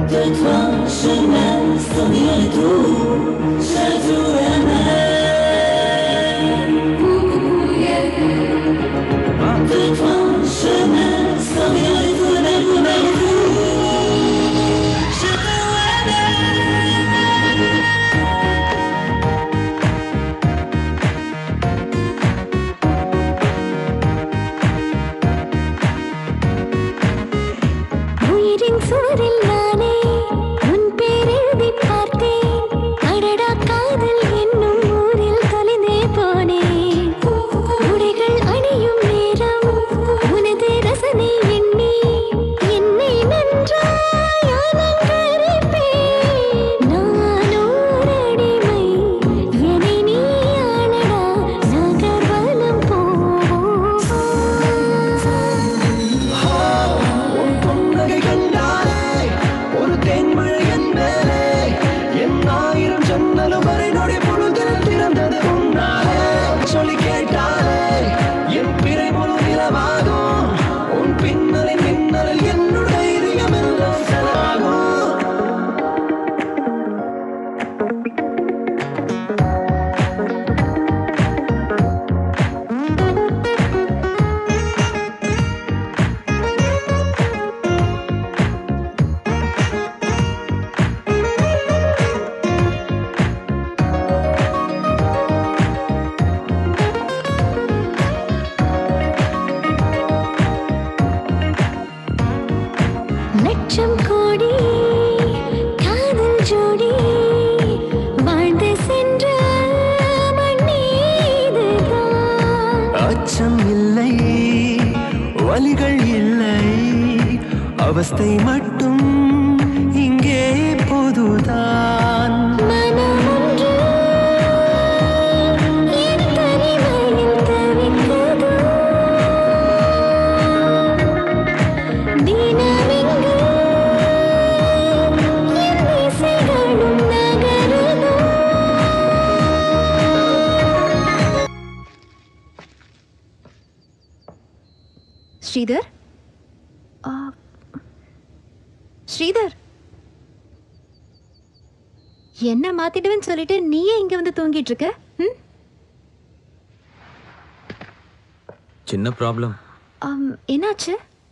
De toi, je m'aime, sans rien et tout. J'avoue De toi, je m'aime, sans rien et tout, l'amour, l'amour. Je உயிரின் சுவரில் நானே உன் பேரெழுதி பார்த்தேன் அடடா காதல் என்னும் ஊரில் தொலைந்தே போனேன் உடைகள் அணியும் நேரம் உனது ரசனை எண்ணி என்னை நன்றாய் அலங்கரிப்பேன் நான் ஓர் அடிமை என்னை நீ ஆளடா நகர்வலம் போ உன் புன்னகை கண்டாலே ஒரு தேன்மழை என் மேலே என் ஆயிரம் ஜன்னலும் வரை நொடி பொழுதில் திறந்தது உன்னாலே சொல்லி கேட்டாலே என் பிறை முழு நிலவாகும் உன் பின்னலின் மின்னலில் என்னுடைய இதயம் எல்லாம் செலவாகும் லட்சம் கோடி காதல் ஜோடி வாழ்ந்து சென்ற மண்ணீதுதான் அச்சம் இல்லை வலிகள் இல்லை அவஸ்தை மட்டும் இங்கே பொதுதான் மனம் ஒன்று என் தனிமையில் தவித்ததோ தினமிங்கு என் இசைகளும் நகருதோ ஸ்ரீதர் ஆ, ஸ்ரீதர் என்ன மாத்திடுவேன்னு சொல்லிட்டு நீயே இங்க வந்து தூங்கிட்டு இருக்க ம்? சின்ன ப்ராப்ளம் ஆம், என்னாச்சு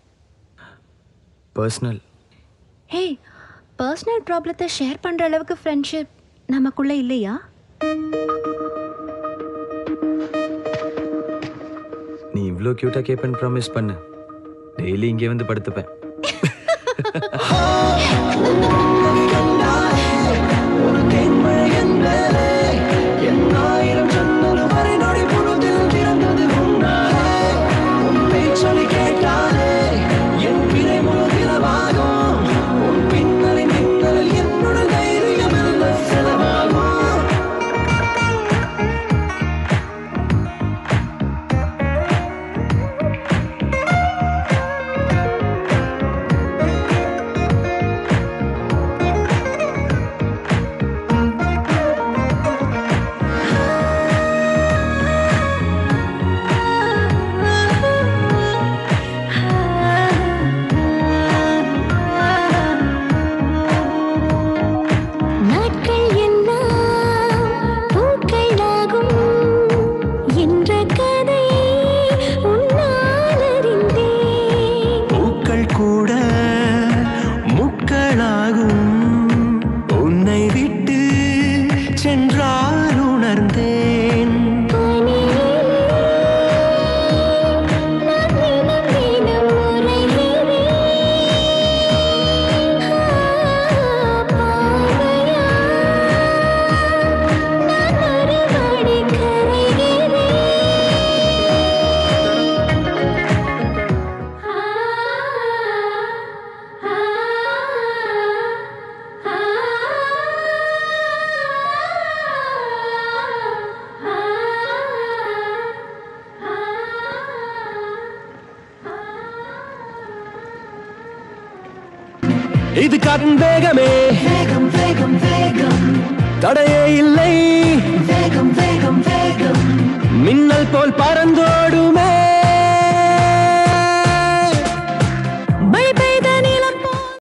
பர்சனல் ஹே பர்சனல் ப்ராப்ளத்தை ஷேர் பண்ற அளவுக்கு ஃப்ரெண்ட்ஷிப் நமக்குள்ள இல்லையா நீ இவ்வளோ க்யூட்டாக கேட்பேன்னு ப்ராமிஸ் பண்ணு டெய்லி இங்கே வந்து படுத்துப்பேன் ஒரு தேன்மழை என் மேலே என் ஆயிரம் ஜன்னலும் வரை நொடி பொழுதில் திறந்தது உன்னாலே உன் பேச்சொலி கேட்டாலே என் பிறை முழு நிலவாகும் உன் பின்னலின் மின்னலில் என்னுடன் தைரியம் எல்லாம் செலவாகும் நாட்கள் எல்லாம் பூக்களாகும் என்ற கதையை உன்னால் அறிந்தேன் பூக்கள் கூட முக்களாகும் உன்னை விட்டு சென்றால் உணர்ந்தேன் நான் தினம் தினம் உரைகிறேன் பாவையா நான் மறுபடி இது காற்றின் வேகமே வேகம் வேகம் வேகம் தடையே இல்லை வேகம் வேகம் வேகம் மின்னல் போல் பறந்தோடுமே